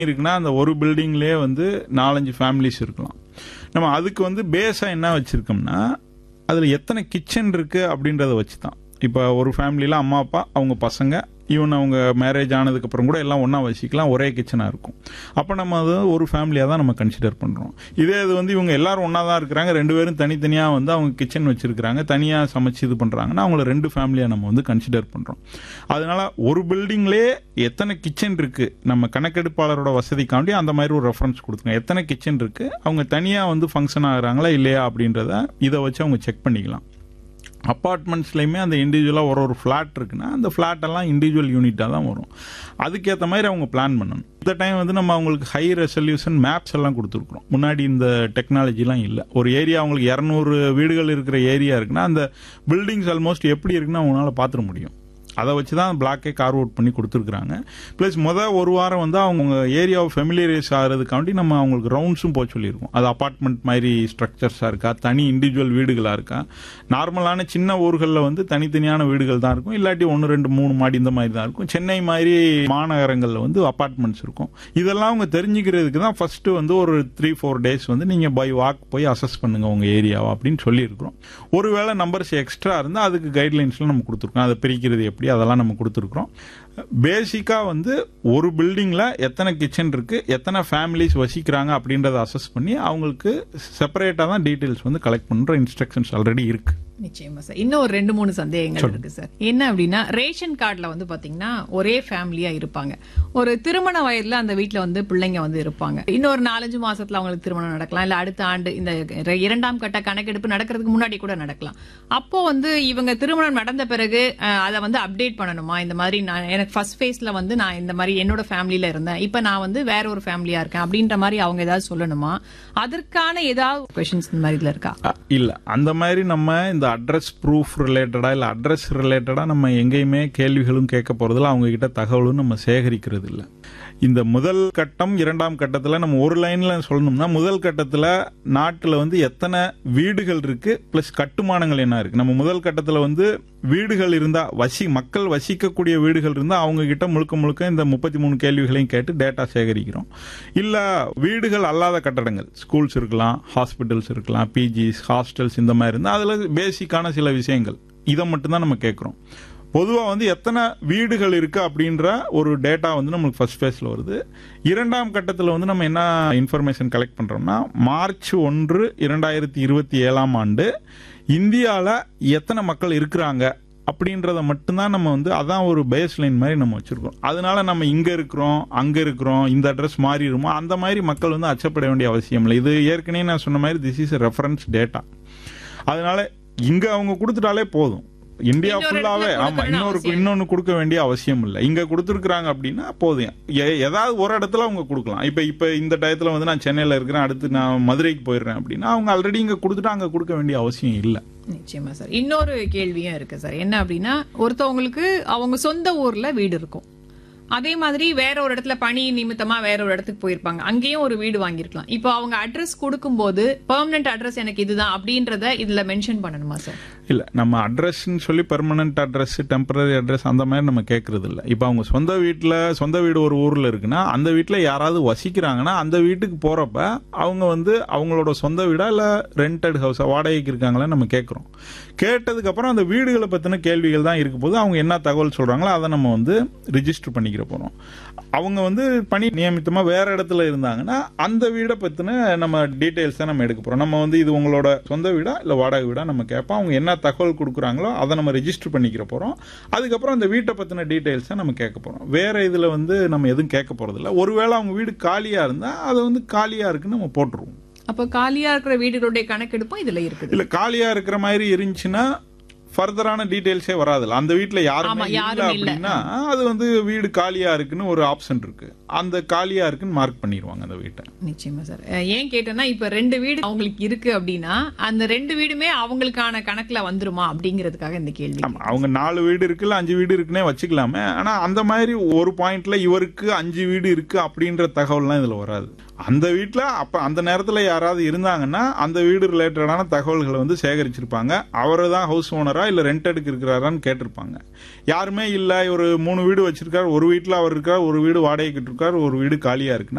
இருக்குன்னா அந்த ஒரு பில்டிங்லேயே வந்து நாலஞ்சு ஃபேமிலிஸ் இருக்கலாம் நம்ம அதுக்கு வந்து பேஸாக என்ன வச்சுருக்கோம்னா அதில் எத்தனை கிச்சன் இருக்குது அப்படின்றத வச்சு தான் இப்போ ஒரு ஃபேமிலியில் அம்மா அப்பா அவங்க பசங்க ஈவன் அவங்க மேரேஜ் ஆனதுக்கப்புறம் கூட எல்லாம் ஒன்றா வசிக்கலாம் ஒரே கிச்சனாக இருக்கும் அப்போ நம்ம அது ஒரு ஃபேமிலியாக தான் நம்ம கன்சிடர் பண்ணுறோம் இதே இது வந்து இவங்க எல்லாரும் ஒன்றா தான் இருக்கிறாங்க ரெண்டு பேரும் தனித்தனியாக வந்து அவங்க கிச்சன் வச்சுருக்கிறாங்க தனியாக சமைச்சு இது பண்ணுறாங்கன்னா அவங்கள ரெண்டு ஃபேமிலியாக நம்ம வந்து கன்சிடர் பண்ணுறோம் அதனால ஒரு பில்டிங்லேயே எத்தனை கிச்சன் இருக்குது நம்ம கணக்கெடுப்பாளரோட வசதிக்காண்டி அந்த மாதிரி ஒரு ரெஃபரன்ஸ் கொடுத்துங்க எத்தனை கிச்சன் இருக்குது அவங்க தனியாக வந்து ஃபங்க்ஷன் ஆகுறாங்களா இல்லையா அப்படின்றத இதை வச்சு அவங்க செக் பண்ணிக்கலாம் அப்பார்ட்மெண்ட்ஸ்லையுமே அந்த இண்டிவிஜுவலாக ஒரு ஒரு ஃப்ளாட் இருக்குன்னா அந்த ஃப்ளாட் எல்லாம் இண்டிவிஜுவல் யூனிட்டாக தான் வரும் அதுக்கேற்ற மாதிரி அவங்க பிளான் பண்ணணும் இந்த டைம் வந்து நம்ம அவங்களுக்கு ஹை ரெசல்யூஷன் மேப்ஸ் எல்லாம் கொடுத்துருக்குறோம் முன்னாடி இந்த டெக்னாலஜிலாம் இல்லை ஒரு ஏரியா அவங்களுக்கு இரநூறு வீடுகள் இருக்கிற ஏரியா இருக்குன்னா அந்த பில்டிங்ஸ் ஆல்மோஸ்ட் எப்படி இருக்குன்னு அவங்களால பார்த்துட முடியும் அதை வச்சு தான் பிளாக்கே கார் அவுட் பண்ணி கொடுத்துருக்குறாங்க ப்ளஸ் மொதல் ஒரு வாரம் வந்து அவங்க ஏரியாவை ஃபெமிலியரைஸ் ஆகிறதுக்காண்டி நம்ம அவங்களுக்கு ரவுண்ட்ஸும் போக சொல்லியிருக்கோம் அது அப்பார்ட்மெண்ட் மாதிரி ஸ்ட்ரக்சர்ஸாக இருக்கா தனி இண்டிவிஜுவல் வீடுகளாக இருக்கா நார்மலான சின்ன ஊர்களில் வந்து தனித்தனியான வீடுகள் தான் இருக்கும் இல்லாட்டி ஒன்று ரெண்டு மூணு மாடி இந்த மாதிரி தான் இருக்கும் சென்னை மாதிரி மாநகரங்களில் வந்து அப்பார்ட்மெண்ட்ஸ் இருக்கும் இதெல்லாம் அவங்க தெரிஞ்சுக்கிறதுக்கு தான் ஃபர்ஸ்ட் வந்து ஒரு த்ரீ ஃபோர் டேஸ் வந்து நீங்கள் பை வாக் போய் அசஸ் பண்ணுங்க உங்க ஏரியாவை அப்படின்னு சொல்லியிருக்கிறோம் ஒருவேளை நம்பர்ஸ் எக்ஸ்ட்ரா இருந்தால் அதுக்கு கைட்லைன்ஸ்லாம் நம்ம கொடுத்துருக்கோம் அதை பிரிக்கிறது எப்படி அதெல்லாம் நம்ம கொடுத்துருக்குறோம் பேசிக்காக வந்து ஒரு பில்டிங்கில் எத்தனை கிச்சன் இருக்கு எத்தனை ஃபேமிலிஸ் வசிக்கிறாங்க அப்படின்றத அசஸ் பண்ணி அவங்களுக்கு செப்பரேட்டாக தான் டீட்டெயில்ஸ் வந்து கலெக்ட் பண்ணுற இன்ஸ்ட்ரக்ஷன்ஸ் ஆல்ரெடி இருக்கு நிச்சயமா சார் இன்னும் ஒரு ரெண்டு மூணு சந்தேகங்கள் இருக்கு சார் என்ன அப்படின்னா ரேஷன் கார்டுல வந்து பாத்தீங்கன்னா ஒரே ஃபேமிலியா இருப்பாங்க ஒரு திருமண வயதுல அந்த வீட்ல வந்து பிள்ளைங்க வந்து இருப்பாங்க இன்னொரு நாலஞ்சு மாசத்துல அவங்களுக்கு திருமணம் நடக்கலாம் இல்ல அடுத்த ஆண்டு இந்த இரண்டாம் கட்ட கணக்கெடுப்பு நடக்கிறதுக்கு முன்னாடி கூட நடக்கலாம் அப்போ வந்து இவங்க திருமணம் நடந்த பிறகு அஹ், அதை வந்து அப்டேட் பண்ணணுமா இந்த மாதிரி நான் எனக்கு ஃபர்ஸ்ட் ஃபேஸ்ல வந்து நான் இந்த மாதிரி என்னோட ஃபேமிலியில இருந்தேன் இப்ப நான் வந்து வேற ஒரு ஃபேமிலியா இருக்கேன் அப்படின்ற மாதிரி அவங்க ஏதாவது சொல்லணுமா அதற்கான ஏதாவது கொஸ்டின்ஸ் இந்த மாதிரி இதுல இருக்கா அ, இல்ல அந்த மாதிரி நம்ம இந்த அட்ரஸ் ப்ரூஃப் ரிலேட்டடா இல்ல அட்ரஸ் ரிலேட்டடா நம்ம எங்கேயுமே கேள்விகளும் கேட்க போறதில்ல அவங்க கிட்ட தகவலும் நம்ம சேகரிக்கிறது இல்ல இந்த முதல் கட்டம் இரண்டாம் கட்டத்துல நம்ம ஒரு லைன்ல சொல்லணும்னா முதல் கட்டத்துல நாட்டுல வந்து எத்தனை வீடுகள் இருக்கு பிளஸ் கட்டுமானங்கள் என்ன இருக்கு நம்ம முதல் கட்டத்துல வந்து வீடுகள் இருந்தா வசி மக்கள் வசிக்கக்கூடிய வீடுகள் இருந்தா அவங்க கிட்ட முழுக்க முழுக்க இந்த முப்பத்தி மூணு கேள்விகளையும் கேட்டு டேட்டா சேகரிக்கிறோம் இல்ல வீடுகள் அல்லாத கட்டடங்கள் ஸ்கூல்ஸ் இருக்கலாம் ஹாஸ்பிட்டல்ஸ் இருக்கலாம் பிஜிஸ் ஹாஸ்டல்ஸ் இந்த மாதிரி இருந்தா அதுல பேசிக்கான சில விஷயங்கள் இதை மட்டும்தான் நம்ம கேட்குறோம் பொதுவாக வந்து எத்தனை வீடுகள் இருக்கு அப்படின்ற ஒரு டேட்டா வந்து நம்மளுக்கு ஃபர்ஸ்ட் ஃபேஸில் வருது இரண்டாம் கட்டத்தில் வந்து நம்ம என்ன இன்ஃபர்மேஷன் கலெக்ட் பண்ணுறோம்னா மார்ச் ஒன்று இரண்டாயிரத்தி இருபத்தி ஏழாம் ஆண்டு இந்தியாவில் எத்தனை மக்கள் இருக்கிறாங்க அப்படின்றத மட்டும்தான் நம்ம வந்து அதான் ஒரு பேஸ் லைன் மாதிரி நம்ம வச்சிருக்கோம் அதனால நம்ம இங்க இருக்கிறோம் அங்க இருக்கிறோம் இந்த அட்ரஸ் மாறிடுமோ அந்த மாதிரி மக்கள் வந்து அச்சப்பட வேண்டிய அவசியம் இல்லை இது ஏற்கனவே நான் சொன்ன மாதிரி திஸ் இஸ் ரெஃபரன்ஸ் டேட்டா அதனால இங்க அவங்க கொடுத்துட்டாலே போதும் இந்தியா இன்னொரு ஃபுல்லாவே இடத்துல ஆமா கொடுக்கணும்னு இன்னொரு அவசியம் இன்னொன்னு கொடுக்க வேண்டிய அவசியம் இல்லை இங்க கொடுத்துருக்காங்க அப்படின்னா போதும் எ- ஏதாவது ஒரு இடத்துல அவங்க கொடுக்கலாம் இப்ப இப்ப இந்த டயத்துல வந்து நான் சென்னையில இருக்கிறேன் அடுத்து நான் மதுரைக்கு போயிடுறேன் அப்படின்னா அவங்க ஆல்ரெடி இங்க கொடுத்துட்டு அங்க கொடுக்க வேண்டிய அவசியம் இல்லை நிச்சயமா சார் இன்னொரு கேள்வியும் இருக்கு சார் என்ன அப்படின்னா ஒருத்தவங்களுக்கு அவங்க சொந்த ஊர்ல வீடு இருக்கும் அதே மாதிரி வேற ஒரு இடத்துல பணி நிமித்தமா வேற ஒரு இடத்துக்கு போயிருப்பாங்க அங்கேயும் ஒரு வீடு வாங்கியிருக்கலாம் இப்போ அவங்க அட்ரஸ் கொடுக்கும்போது பெர்மனன்ட் அட்ரஸ் எனக்கு இதுதான் அப்படின்றத இதுல மென்ஷன் பண்ணணுமா சார் இல்ல நம்ம அட்ரஸ்ன்னு சொல்லி பெர்மனன்ட் அட்ரஸ் டெம்பரரி அட்ரஸ் அந்த மாதிரி நம்ம கேட்கறது இல்ல இப்போ அவங்க சொந்த வீட்ல சொந்த வீடு ஒரு ஊர்ல இருக்குன்னா அந்த வீட்ல யாராவது வசிக்கிறாங்கன்னா அந்த வீட்டுக்கு போறப்ப அவங்க வந்து அவங்களோட சொந்த வீடா இல்ல ரெண்டட் ஹவுஸா வாடகைக்கு இருக்காங்களா நம்ம கேட்கறோம் கேட்டதுக்கு அப்புறம் அந்த வீடுகளை பத்தின கேள்விகள் தான் இருக்க போது அவங்க என்ன தகவல் சொல்றாங்களோ அதை நம்ம வந்து ரிஜிஸ்டர் பண்ணிக்கிற போறோம் அவங்க வந்து பணி நியமித்தமா வேற இடத்துல இருந்தாங்கன்னா அந்த வீடை பத்தின நம்ம டீடைல்ஸ் தான் நம்ம எடுக்க போறோம் நம்ம வந்து இது உங்களோட சொந்த வீடா இல்ல வாடகை வீடா நம்ம கேட்போம் அவங்க என்ன தகவல் கொடுக்குறாங்களோ அதை நம்ம ரெஜிஸ்டர் பண்ணிக்கிற போறோம் அதுக்கப்புறம் அந்த வீட்டை பத்தின டீடைல்ஸ் நம்ம கேட்க போறோம் வேற இதுல வந்து நம்ம எதுவும் கேட்க போறது இல்ல ஒருவேளை அவங்க வீடு காலியா இருந்தா அதை வந்து காலியா இருக்குன்னு நம்ம போட்டுருவோம் அப்ப காலியா இருக்கிற வீடுகளுடைய கணக்கெடுப்பும் இதுல இருக்குது இல்ல காலியா இருக்கிற மாதிரி இருந்துச்சுன்னா ஃபர்தரான டீடைல்ஸே வராதுல்ல அந்த வீட்ல யாருமே ஆமா, இல்ல யாரும் இல்ல. அப்படின்னா அது வந்து வீடு காலியா இருக்குன்னு ஒரு ஆப்ஷன் இருக்கு அந்த காலியா இருக்குன்னு மார்க் பண்ணிடுவாங்க அந்த வீட்டை நிச்சயமா சார் அஹ் ஏன் கேட்டேன்னா இப்ப ரெண்டு வீடு அவங்களுக்கு இருக்கு அப்படின்னா அந்த ரெண்டு வீடுமே அவங்களுக்கான கணக்குல வந்துருமா அப்படிங்கிறதுக்காக இந்த கேள்வி ஆமா அவங்க நாலு வீடு இருக்குல்ல அஞ்சு வீடு இருக்குன்னே வச்சுக்கலாமே ஆனா அந்த மாதிரி ஒரு பாயிண்ட்ல இவருக்கு அஞ்சு வீடு இருக்கு அப்படின்ற தகவல்லாம் இதுல வராது அந்த வீட்ல அப்ப அந்த நேரத்துல யாராவது இருந்தாங்கன்னா அந்த வீடு ரிலேட்டடான தகவல்களை வந்து சேகரிச்சிருப்பாங்க அவரை தான் ஹவுஸ் ஓனரா இருக்கிறாரா இல்ல ரெண்டடுக்கு இருக்கிறாரான்னு கேட்டிருப்பாங்க யாருமே இல்ல ஒரு மூணு வீடு வச்சிருக்காரு ஒரு வீட்டுல அவர் இருக்கார் ஒரு வீடு வாடகைக்கு இருக்கார் ஒரு வீடு காலியா இருக்குன்னா